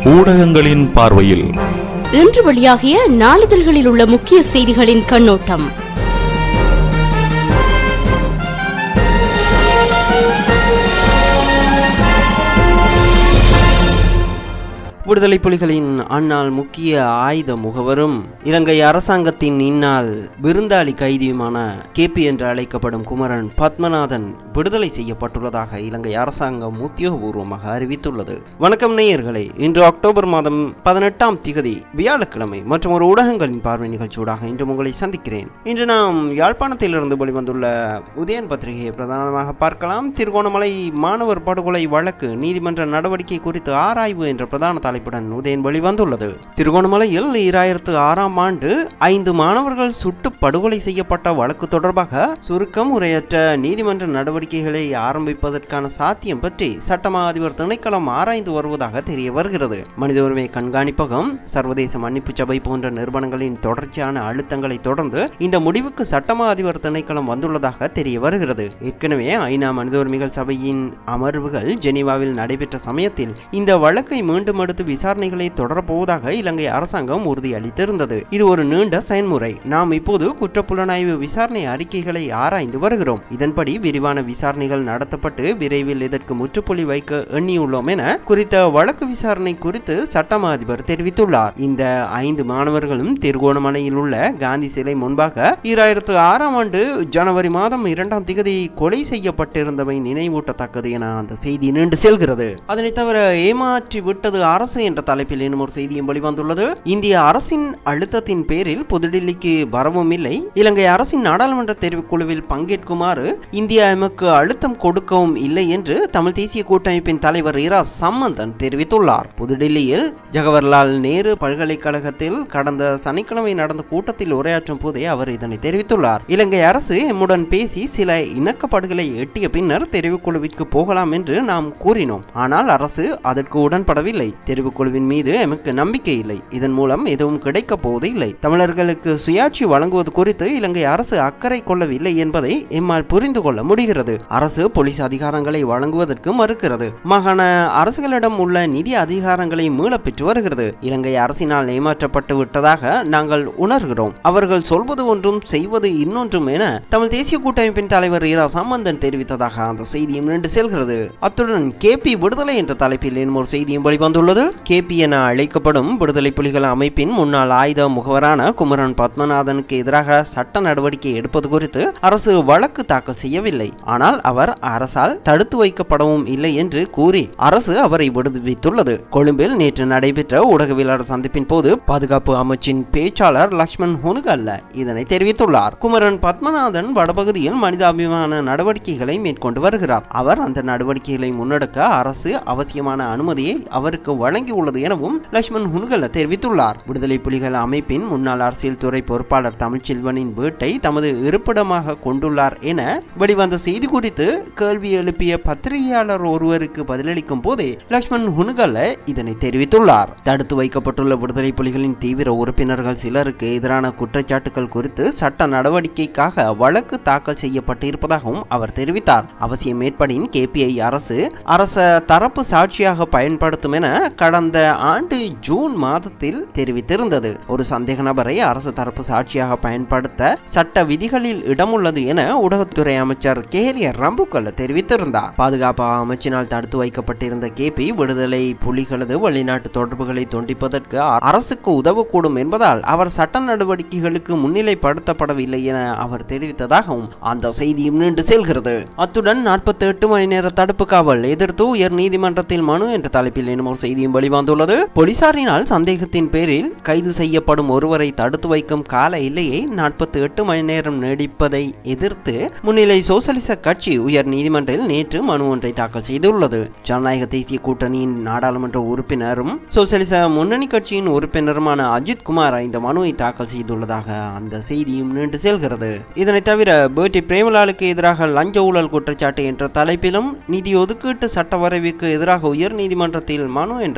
ஊடகங்களின் பார்வையில் இன்று வெளியாகிய நாளிதழ்களில் உள்ள முக்கிய செய்திகளின் கண்ணோட்டம் விடுதலை புலிகளின் அந்நாள் முக்கிய ஆயுத முகவரும் இலங்கை அரசாங்கத்தின் இந்நாள் விருந்தாளி கைதியுமான கேபி என்று அழைக்கப்படும் குமரன் பத்மநாதன் விடுதலை செய்யப்பட்டுள்ளதாக இலங்கை அரசாங்கம் உத்தியோகபூர்வமாக அறிவித்துள்ளது வணக்கம் நேயர்களே இன்று அக்டோபர் மாதம் பதினெட்டாம் திகதி வியாழக்கிழமை மற்றும் ஒரு ஊடகங்களின் பார்வை நிகழ்ச்சியூடாக இன்று உங்களை சந்திக்கிறேன் இன்று நாம் யாழ்ப்பாணத்திலிருந்து வெளிவந்துள்ள உதயன் பத்திரிகையை பிரதானமாக பார்க்கலாம் திருகோணமலை மாணவர் படுகொலை வழக்கு நீதிமன்ற நடவடிக்கை குறித்து ஆராய்வு என்ற பிரதான தலைப்புடன் உதயன் வெளிவந்துள்ளது திருகோணமலையில் ஈராயிரத்து ஆறாம் ஆண்டு ஐந்து மாணவர்கள் சுட்டு படுகொலை செய்யப்பட்ட வழக்கு தொடர்பாக சுருக்கம் உரையற்ற நீதிமன்ற நடவடிக்கைகளை ஆரம்பிப்பதற்கான சாத்தியம் பற்றி சட்டமா அதிபர் திணைக்களம் ஆராய்ந்து வருவதாக தெரிய வருகிறது மனித உரிமை கண்காணிப்பகம் சர்வதேச மன்னிப்பு சபை போன்ற நிறுவனங்களின் தொடர்ச்சியான அழுத்தங்களை தொடர்ந்து இந்த முடிவுக்கு சட்டமா அதிபர் திணைக்களம் வந்துள்ளதாக தெரிய வருகிறது ஏற்கனவே ஐநா மனித உரிமைகள் சபையின் அமர்வுகள் ஜெனீவாவில் நடைபெற்ற சமயத்தில் இந்த வழக்கை மீண்டும் எடுத்து விசாரணைகளை தொடரப்போவதாக இலங்கை அரசாங்கம் உறுதியளித்திருந்தது இது ஒரு நீண்ட செயல்முறை நாம் இப்போது குற்றப்புலனாய்வு விசாரணை அறிக்கைகளை ஆராய்ந்து வருகிறோம் இதன்படி விரிவான விசாரணைகள் நடத்தப்பட்டு விரைவில் இதற்கு முற்றுப்புள்ளி வைக்க எண்ணியுள்ளோம் என குறித்த வழக்கு விசாரணை குறித்து சட்டமா அதிபர் தெரிவித்துள்ளார் இந்த ஐந்து மாணவர்களும் திருகோணமலையில் உள்ள காந்தி சிலை முன்பாக ஈராயிரத்து ஆறாம் ஆண்டு ஜனவரி மாதம் இரண்டாம் திகதி கொலை செய்யப்பட்டிருந்தவை நினைவூட்டத்தக்கது என அந்த செய்தி நீண்டு செல்கிறது அதனை தவிர ஏமாற்றி விட்டது அரசு என்ற தலைப்பில் இன்னும் ஒரு செய்தியும் வெளிவந்துள்ளது இந்திய அரசின் அழுத்தத்தின் பேரில் புதுடில்லிக்கு வரவும் இல்லை இலங்கை அரசின் நாடாளுமன்ற தெரிவுக்குழுவில் பங்கேற்குமாறு இந்தியா எமக்கு அழுத்தம் கொடுக்கவும் இல்லை என்று தமிழ் தேசிய கூட்டமைப்பின் தலைவர் இரா சம்பந்தன் தெரிவித்துள்ளார் புதுடில்லியில் ஜவஹர்லால் நேரு பல்கலைக்கழகத்தில் கடந்த சனிக்கிழமை நடந்த கூட்டத்தில் உரையாற்றும் போதே அவர் இதனை தெரிவித்துள்ளார் இலங்கை அரசு எம்முடன் பேசி சில இணக்கப்படுகளை எட்டிய பின்னர் தெரிவுக்குழுவிற்கு போகலாம் என்று நாம் கூறினோம் ஆனால் அரசு அதற்கு உடன்படவில்லை தெரிவுக்குழுவின் மீது எமக்கு நம்பிக்கை இல்லை இதன் மூலம் எதுவும் கிடைக்கப் போவது இல்லை தமிழர்களுக்கு சுயாட்சி வழங்குவது குறித்து இலங்கை அரசு அக்கறை கொள்ளவில்லை என்பதை எம்மால் புரிந்து கொள்ள முடிகிறது அரசு போலீஸ் அதிகாரங்களை வழங்குவதற்கு மறுக்கிறது மாகாண அரசுகளிடம் உள்ள நிதி அதிகாரங்களை மீளப் பெற்று வருகிறது இலங்கை அரசினால் ஏமாற்றப்பட்டு விட்டதாக நாங்கள் உணர்கிறோம் அவர்கள் சொல்வது ஒன்றும் செய்வது இன்னொன்றும் என தமிழ் தேசிய கூட்டமைப்பின் தலைவர் இரா சம்பந்தன் தெரிவித்ததாக அந்த செய்தியும் நின்று செல்கிறது அத்துடன் கேபி விடுதலை என்ற தலைப்பில் இன்னும் ஒரு செய்தியும் வெளிவந்துள்ளது கேபி என அழைக்கப்படும் விடுதலை புலிகள் அமைப்பின் முன்னாள் ஆயுத முகவரான குமரன் பத்மநாதனுக்கு எதிராக சட்ட நடவடிக்கை எடுப்பது குறித்து அரசு வழக்கு தாக்கல் செய்யவில்லை ஆனால் அவர் அரசால் தடுத்து வைக்கப்படவும் இல்லை என்று கூறி அரசு அவரை விடுவித்துள்ளது கொழும்பில் நேற்று நடைபெற்ற ஊடகவியலாளர் சந்திப்பின் போது பாதுகாப்பு அமைச்சின் பேச்சாளர் லக்ஷ்மண் ஹொனுகல்ல இதனை தெரிவித்துள்ளார் குமரன் பத்மநாதன் வடபகுதியில் மனிதாபிமான நடவடிக்கைகளை மேற்கொண்டு வருகிறார் அவர் அந்த நடவடிக்கைகளை முன்னெடுக்க அரசு அவசியமான அனுமதியை அவருக்கு வழங்கியுள்ளது எனவும் லக்ஷ்மண் ஹுனுகல்ல தெரிவித்துள்ளார் விடுதலை புலிகள் அமைப்பின் முன்னாள் அரசியல் துறை பொறுப்பாளர் தமிழ்ச்செல்வனின் வீட்டை தமது இருப்பிடமாக கொண்டுள்ளார் என வெளிவந்த செய்தி குறித்து கேள்வி எழுப்பிய பத்திரிகையாளர் ஒருவருக்கு பதிலளிக்கும் போதே லக்ஷ்மண் ஹுனுகல்ல இதனை தெரிவித்துள்ளார் தடுத்து வைக்கப்பட்டுள்ள விடுதலை புலிகளின் தீவிர உறுப்பினர்கள் சிலருக்கு எதிரான குற்றச்சாட்டுகள் குறித்து சட்ட நடவடிக்கைக்காக வழக்கு தாக்கல் செய்யப்பட்டு இருப்பதாகவும் அவர் தெரிவித்தார் அவசியம் மேற்படின் கேபிஐ அரசு அரச தரப்பு சாட்சியாக பயன்படுத்தும் என கடந்த ஆண்டு ஜூன் மாதத்தில் தெரிவித்திருந்தது ஒரு சந்தேக நபரை அரசு தரப்பு சாட்சியாக பயன்படுத்த சட்ட விதிகளில் இடமுள்ளது என ஊடகத்துறை அமைச்சர் கேலிய ரம்புக்கல்ல தெரிவித்திருந்தார் பாதுகாப்பு அமைச்சினால் தடுத்து வைக்கப்பட்டிருந்த கேபி விடுதலை புலிகளது வெளிநாட்டு தொடர்புகளை துண்டிப்பதற்கு அரசுக்கு உதவக்கூடும் என்பதால் அவர் சட்ட நடவடிக்கைகளுக்கு முன்னிலைப்படுத்தப்படவில்லை என அவர் தெரிவித்ததாகவும் அந்த செய்தியும் நீண்டு செல்கிறது அத்துடன் நாற்பத்தி எட்டு மணி நேர தடுப்பு காவல் எதிர்த்து உயர் நீதிமன்றத்தில் மனு என்ற தலைப்பில் இன்னும் ஒரு செய்தியும் வெளிவந்துள்ளது போலீசாரினால் சந்தேகத்தின் பேரில் கைது செய்யப்படும் ஒருவரை தடுத்து வைக்கும் கால எல்லையை நாற்பத்தி எட்டு மணி நேரம் நீடிப்பதை எதிர்த்து முன்னிலை சோசலிச கட்சி உயர் நீதிமன்றில் நேற்று மனு ஒன்றை தாக்கல் செய்துள்ளது ஜனநாயக தேசிய கூட்டணியின் நாடாளுமன்ற உறுப்பினரும் சோசலிச முன்னணி கட்சியின் உறுப்பினருமான அஜித் குமார் இந்த மனுவை தாக்கல் செய்துள்ளதாக அந்த செய்தியும் நீண்டு செல்கிறது இதனை தவிர பேட்டி பிரேமலாலுக்கு எதிராக லஞ்ச ஊழல் குற்றச்சாட்டு என்ற தலைப்பிலும் நிதி ஒதுக்கீட்டு சட்ட வரைவுக்கு எதிராக உயர் நீதிமன்றத்தில் மனு என்ற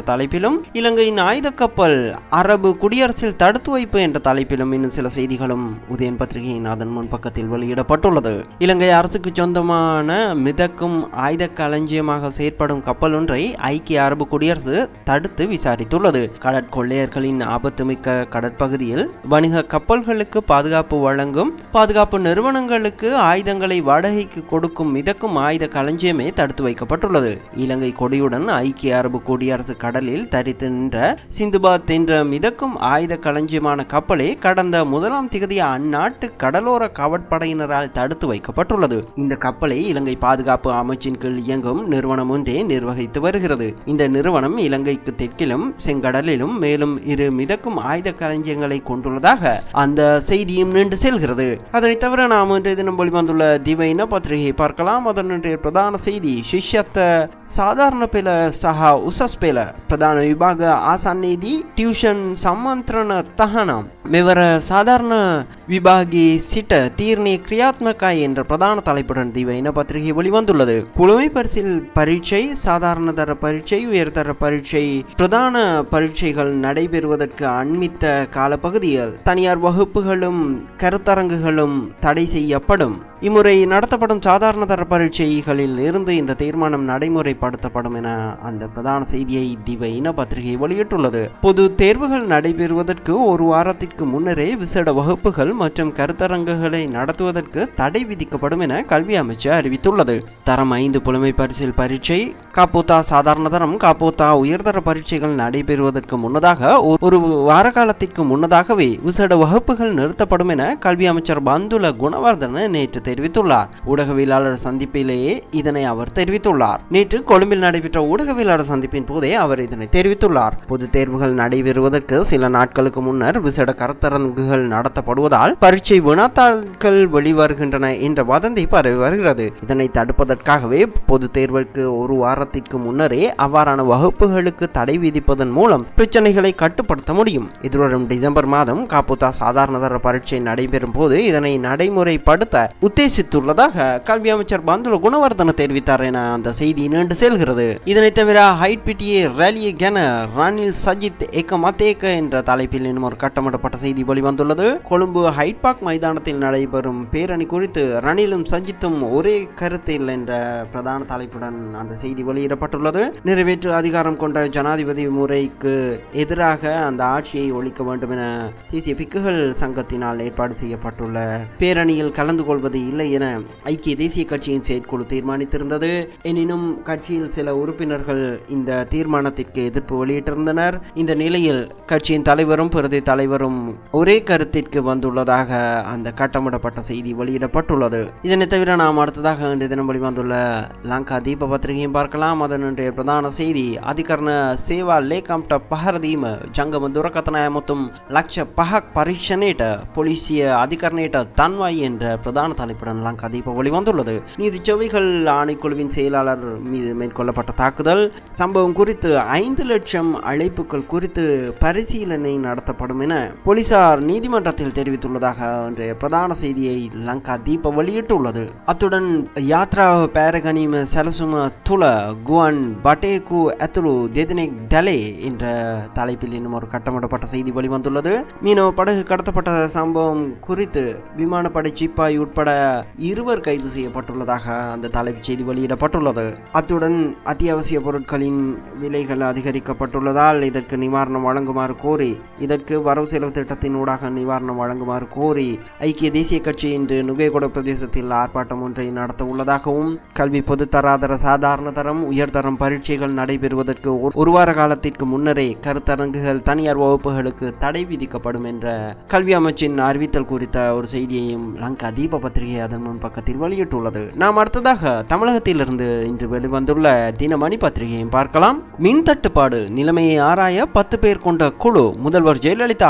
தலைப்பிலும் இலங்கையின் ஆயுத கப்பல் அரபு குடியரசில் தடுத்து வைப்பு என்ற தலைப்பிலும் இன்னும் சில செய்திகளும் உதயன் பத்திரிகையின் அதன் முன் பக்கத்தில் வெளியிடப்பட்டுள்ளது இலங்கை அரசுக்கு சொந்தமான மிதக்கும் ஆயுத களஞ்சியமாக செயற்படும் கப்பல் ஒன்றை ஐக்கிய அரபு குடியரசு தடுத்து விசாரித்துள்ளது கடற்கொள்ளையர்களின் ஆபத்துமிக்க கடற்பகுதியில் வணிக கப்பல்களுக்கு பாதுகாப்பு வழங்கும் பாதுகாப்பு நிறுவனங்களுக்கு ஆயுதங்களை வாடகைக்கு கொடுக்கும் மிதக்கும் ஆயுத களஞ்சியமே தடுத்து வைக்கப்பட்டுள்ளது இலங்கை கொடியுடன் ஐக்கிய அரபு குடியரசு கடலில் தரித்து நின்ற சிந்துபாத் என்ற மிதக்கும் ஆயுத களஞ்சியமான கப்பலே கடந்த முதலாம் திகதி அந்நாட்டு கடலோர காவற்படையினரால் தடுத்து வைக்கப்பட்டுள்ளது இந்த கப்பலை இலங்கை பாதுகாப்பு அமைச்சின் கீழ் இயங்கும் நிறுவனம் ஒன்றே நிர்வகித்து வருகிறது இந்த நிறுவனம் இலங்கைக்கு தெற்கிலும் செங்கடலிலும் மேலும் இரு மிதக்கும் ஆயுத களஞ்சியங்களை கொண்டுள்ளதாக அந்த செய்தியும் நீண்டு செல்கிறது அதனைத் தவிர நாம் இன்றைய தினம் வெளிவந்துள்ள திவைன பத்திரிகை பார்க்கலாம் அதனுடைய பிரதான செய்தி ಶಿಷ್ಯತ್ತ ಸಾಧಾರಣ ಪೇಲ ಸಹ ಉಸಸ್ ಪೇಲ ಪ್ರಧಾನ ವಿಭಾಗ ಆಸಾನ್ನೇದಿ ಟ್ಯೂಷನ್ ಸಮ್ಮಂತ್ರಣ ತಹನ மெவர சாதாரண விபாகி சிட்ட தீர்ணி கிரியாத்மகா என்ற பிரதான தலைப்புடன் திவைன பத்திரிகை வெளிவந்துள்ளது புலமை பரிசில் பரீட்சை சாதாரண தர பரீட்சை உயர்தர பரீட்சை பிரதான பரீட்சைகள் நடைபெறுவதற்கு அண்மித்த காலப்பகுதியில் தனியார் வகுப்புகளும் கருத்தரங்குகளும் தடை செய்யப்படும் இம்முறை நடத்தப்படும் சாதாரண தர பரீட்சைகளில் இருந்து இந்த தீர்மானம் நடைமுறைப்படுத்தப்படும் என அந்த பிரதான செய்தியை திவைன பத்திரிகை வெளியிட்டுள்ளது பொது தேர்வுகள் நடைபெறுவதற்கு ஒரு வாரத்திற்கு முன்னரே விசேட வகுப்புகள் மற்றும் கருத்தரங்குகளை நடத்துவதற்கு தடை விதிக்கப்படும் என கல்வி அமைச்சு அறிவித்துள்ளது தரம் ஐந்து புலமை பரிசில் பரீட்சை காப்போத்தா சாதாரண தரம் காப்போத்தா உயர்தர பரீட்சைகள் நடைபெறுவதற்கு முன்னதாக ஒரு- ஒரு வார காலத்திற்கு முன்னதாகவே விசேட வகுப்புகள் நிறுத்தப்படும் என கல்வி அமைச்சர் பந்துல குணவர்தன நேற்று தெரிவித்துள்ளார் ஊடகவியலாளர் சந்திப்பிலேயே இதனை அவர் தெரிவித்துள்ளார் நேற்று கொழும்பில் நடைபெற்ற ஊடகவியலாளர் சந்திப்பின் போதே அவர் இதனை தெரிவித்துள்ளார் பொது தேர்வுகள் நடைபெறுவதற்கு சில நாட்களுக்கு முன்னர் விசேட கருத்தரங்குகள் நடத்தப்படுவதால் பரீட்சை வினாத்தாள்கள் வெளிவருகின்றன என்ற வதந்தி பரவி வருகிறது இதனை தடுப்பதற்காகவே பொது தேர்வுக்கு ஒரு வாரத்திற்கு முன்னரே அவ்வாறான வகுப்புகளுக்கு தடை விதிப்பதன் மூலம் பிரச்சனைகளை கட்டுப்படுத்த முடியும் எதிர்வரும் டிசம்பர் மாதம் காப்புத்தா சாதாரண தர பரீட்சை நடைபெறும் போது இதனை நடைமுறைப்படுத்த உத்தேசித்துள்ளதாக கல்வி அமைச்சர் பந்துல குணவர்தன தெரிவித்தார் என அந்த செய்தி நீண்டு செல்கிறது இதனைத் தவிர ஹைட் பிட்டியே ரேலிய கென ரணில் சஜித் ஏக்க மத்தேக்க என்ற தலைப்பில் இன்னும் ஒரு கட்டமிடப்பட்ட செய்தி வெளிவந்துள்ளது கொழும்பு ஹைட் பார்க் மைதானத்தில் நடைபெறும் பேரணி குறித்து ரணிலும் சஜித்தும் ஒரே கருத்தில் என்ற பிரதான தலைப்புடன் அந்த செய்தி வெளியிடப்பட்டுள்ளது நிறைவேற்று அதிகாரம் கொண்ட ஜனாதிபதி முறைக்கு எதிராக அந்த ஆட்சியை ஒழிக்க வேண்டும் என தேசிய பிக்குகள் சங்கத்தினால் ஏற்பாடு செய்யப்பட்டுள்ள பேரணியில் கலந்து கொள்வது இல்லை என ஐக்கிய தேசிய கட்சியின் செயற்குழு தீர்மானித்திருந்தது எனினும் கட்சியில் சில உறுப்பினர்கள் இந்த தீர்மானத்திற்கு எதிர்ப்பு வெளியிட்டிருந்தனர் இந்த நிலையில் கட்சியின் தலைவரும் பிரதி தலைவரும் ஒரே கருத்திற்கு வந்துள்ளதாக அந்த கட்டமிடப்பட்ட செய்தி வெளியிடப்பட்டுள்ளது இதனை தவிர நாம் அடுத்ததாக இன்றைய தினம் வெளிவந்துள்ள லங்கா தீப பத்திரிகையும் பார்க்கலாம் அதனுடைய பிரதான செய்தி அதிகரண ಸೇವಾ ಲೇಖಾಂಟ ಪಹರದೀಮ ಜಂಗಮ ದುರಕಥನಾಯ ಮತ್ತು ಲಕ್ಷ ಪಹಕ್ ಪರೀಕ್ಷನೇಟ பொலிசிய அதிகர்ணேட்ட தன்வாய் என்ற பிரதான தலைப்புடன் லங்கா தீப வெளிவந்துள்ளது நீதிச்செவைகள் ஆணைக்குழுவின் செயலாளர் மீது மேற்கொள்ளப்பட்ட தாக்குதல் சம்பவம் குறித்து ஐந்து லட்சம் அழைப்புகள் குறித்து பரிசீலனை நடத்தப்படும் என போலீசார் நீதிமன்றத்தில் தெரிவித்துள்ளதாக இன்றைய பிரதான செய்தியை லங்கா தீப வெளியிட்டுள்ளது அத்துடன் யாத்ரா பேரகனிம செலசும துல குவன் பட்டேகு அத்துலு தெதினெக் டலே என்ற தலைப்பில் இன்னும் ஒரு கட்டமிடப்பட்ட செய்தி வெளிவந்துள்ளது மீனவ படகு கடத்தப்பட்ட சம்பவம் குறித்து விமானப்படை சிப்பாய் உட்பட இருவர் கைது செய்யப்பட்டுள்ளதாக அந்த தலைப்புச் செய்தி வெளியிடப்பட்டுள்ளது அத்துடன் அத்தியாவசிய பொருட்களின் விலைகள் அதிகரிக்கப்பட்டுள்ளதால் இதற்கு நிவாரணம் வழங்குமாறு கோரி இதற்கு வரவு செலவு திட்டத்தின் ஊடாக நிவாரணம் வழங்குமாறு கோரி ஐக்கிய தேசிய கட்சி இன்று நுகேகொட பிரதேசத்தில் ஆர்ப்பாட்டம் ஒன்றை நடத்த உள்ளதாகவும் கல்வி பொதுத்தராதர சாதாரண தரம் உயர்தரம் பரீட்சைகள் நடைபெறுவதற்கு ஒரு- ஒரு வார காலத்திற்கு முன்னரே கருத்தரங்குகள் தனியார் வகுப்புகளுக்கு தடை விதிக்கப்படும் என்ற கல்வி அமைச்சின் அறிவித்தல் குறித்த ஒரு செய்தியையும் லங்கா தீப பத்திரிகை அதன் முன் பக்கத்தில் வெளியிட்டுள்ளது நாம் அடுத்ததாக தமிழகத்திலிருந்து இன்று வெளிவந்துள்ள தினமணி பத்திரிகையும் பார்க்கலாம் மின் தட்டுப்பாடு நிலைமையை ஆராய பத்து பேர் கொண்ட குழு முதல்வர் ஜெயலலிதா அறிவிப்பு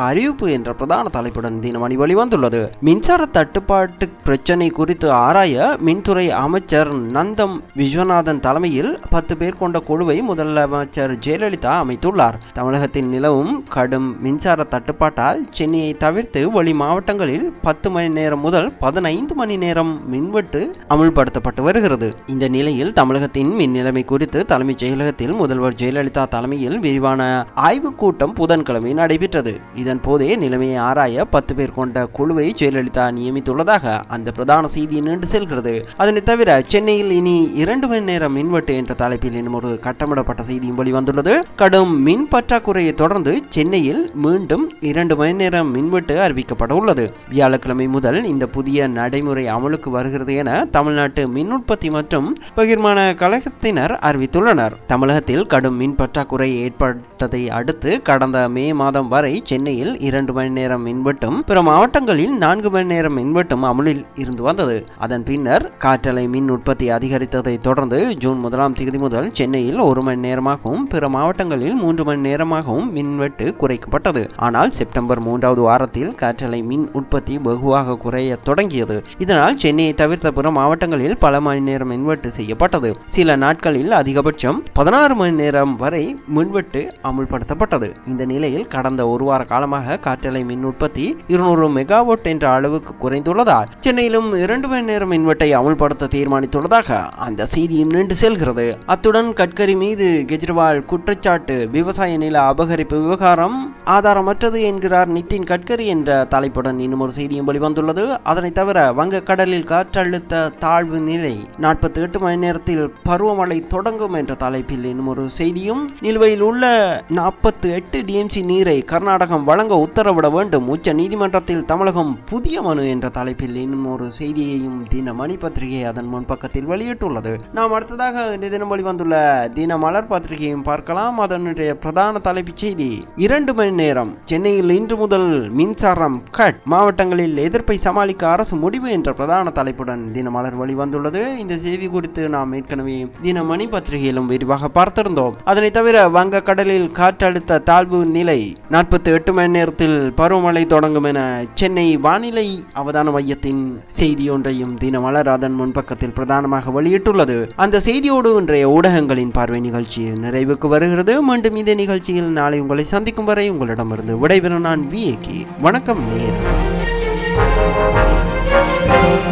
தீர்ப்பு என்ற பிரதான தலைப்புடன் தினமணி வெளிவந்துள்ளது மின்சார தட்டுப்பாட்டு பிரச்சினை குறித்து ஆராய மின்துறை அமைச்சர் நந்தம் விஸ்வநாதன் தலைமையில் பத்து பேர் கொண்ட குழுவை முதலமைச்சர் ஜெயலலிதா அமைத்துள்ளார் தமிழகத்தில் நிலவும் கடும் மின்சார தட்டுப்பாட்டால் சென்னையை தவிர்த்து வெளி மாவட்டங்களில் பத்து மணி நேரம் முதல் பதினைந்து மணி நேரம் மின்வெட்டு அமுல்படுத்தப்பட்டு வருகிறது இந்த நிலையில் தமிழகத்தின் மின் நிலைமை குறித்து தலைமைச் செயலகத்தில் முதல்வர் ஜெயலலிதா தலைமையில் விரிவான ஆய்வுக் கூட்டம் புதன்கிழமை நடைபெற்றது இதன் போதே நிலைமையை ஆராய பத்து பேர் கொண்ட குழுவை ஜெயலலிதா நியமித்துள்ளதாக அந்த பிரதான செய்தி நீண்டு செல்கிறது அதனை தவிர சென்னையில் இனி இரண்டு மணி நேரம் மின்வெட்டு என்ற தலைப்பில் இன்னும் ஒரு கட்டமிடப்பட்ட செய்தியும் வெளிவந்துள்ளது கடும் மின் பற்றாக்குறையை தொடர்ந்து சென்னையில் மீண்டும் இரண்டு மணி நேரம் மின்வெட்டு அறிவிக்கப்பட உள்ளது வியாழக்கிழமை முதல் இந்த புதிய நடைமுறை அமலுக்கு வருகிறது என தமிழ்நாட்டு மின் உற்பத்தி மற்றும் பகிர்மான கழகத்தினர் அறிவித்துள்ளனர் தமிழகத்தில் கடும் மின் பற்றாக்குறை ஏற்பட்டதை அடுத்து கடந்த மே மாதம் வரை சென்னையில் இரண்டு மணி நேரம் மின்வெட்டும் பிற மாவட்டங்களில் நான்கு மணி நேரம் மின்வெட்டும் அமலில் இருந்து வந்தது அதன் பின்னர் காற்றலை மின் உற்பத்தி அதிகரித்ததை தொடர்ந்து ஜூன் முதலாம் தேதி முதல் சென்னையில் ஒரு மணி நேரமாகவும் பிற மாவட்டங்களில் மூன்று மணி நேரமாகவும் மின்வெட்டு குறைக்கப்பட்டது ஆனால் செப்டம்பர் மூன்றாவது வாரத்தில் காற்றலை மின் உற்பத்தி வெகுவாக குறைய தொடங்கியது இதனால் சென்னையை தவிர்த்த பிற மாவட்டங்களில் பல மணி நேரம் மின்வெட்டு செய்யப்பட்டது சில நாட்களில் அதிகபட்சம் பதினாறு மணி நேரம் வரை மின்வெட்டு அமுல்படுத்தப்பட்டது இந்த நிலையில் கடந்த ஒரு வார காலமாக காற்றலை மின் உற்பத்தி இருநூறு மெகாவாட் என்ற அளவுக்கு குறைந்துள்ளதால் சென்னையிலும் இரண்டு மணி நேரம் மின்வெட்டை அமுல்படுத்த தீர்மானித்துள்ளதாக அந்த செய்தியும் நீண்டு செல்கிறது அத்துடன் கட்கரி மீது கெஜ்ரிவால் குற்றச்சாட்டு விவசாய நில அபகரிப்பு விவகாரம் ஆதாரமற்றது என்கிறார் நிதின் கட்கரி என்ற தலைப்புடன் இன்னும் ஒரு செய்தியும் வெளிவந்துள்ளது அதனை தவிர வங்கக்கடலில் காற்றழுத்த தாழ்வு நிலை நாற்பத்தி எட்டு மணி நேரத்தில் பருவமழை தொடங்கும் என்ற தலைப்பில் இன்னும் ஒரு செய்தியும் நிலுவையில் உள்ள நாற்பத்தி எட்டு டிஎம்சி நீரை கர்நாடகம் வழங்க உத்தரவிட வேண்டும் உச்ச நீதிமன்றத்தில் தமிழகம் புதிய மனு என்ற தலைப்பில் இன்னும் ஒரு செய்தியையும் தினமணி பத்திரிகை அதன் முன்பக்கத்தில் வெளியிட்டுள்ளது நாம் அடுத்ததாக இந்த தினம் வெளிவந்துள்ள தின மலர் பத்திரிகையும் பார்க்கலாம் அதனுடைய பிரதான தலைப்புச் செய்தி இரண்டு மணி நேரம் சென்னையில் இன்று முதல் மின்சாரம் கட் மாவட்டங்களில் எதிர்ப்பை சமாளிக்க அரசு முடிவு என்ற பிரதான தலைப்புடன் தினமலர் வெளிவந்துள்ளது இந்த செய்தி குறித்து நாம் ஏற்கனவே தினமணி பத்திரிகையிலும் விரிவாக பார்த்திருந்தோம் அதனை தவிர வங்க கடலில் காற்றழுத்த தாழ்வு நிலை நாற்பத்தி எட்டு மணி நேரத்தில் பருவமழை தொடங்கும் என சென்னை வானிலை அவதான மையத்தின் செய்தி ஒன்றையும் தினமலர் அதன் முன்பக்கத்தில் பிரதானமாக வெளியிட்டுள்ளது அந்த செய்தியோடு இன்றைய ஊடகங்களின் பார்வை நிகழ்ச்சி நிறைவுக்கு வருகிறது மீண்டும் இந்த நிகழ்ச்சியில் நாளை உங்களை சந்திக்கும் வரை உங்களிடமிருந்து விடைபெறும் நான் விஏகி வணக்கம் நேயர்களே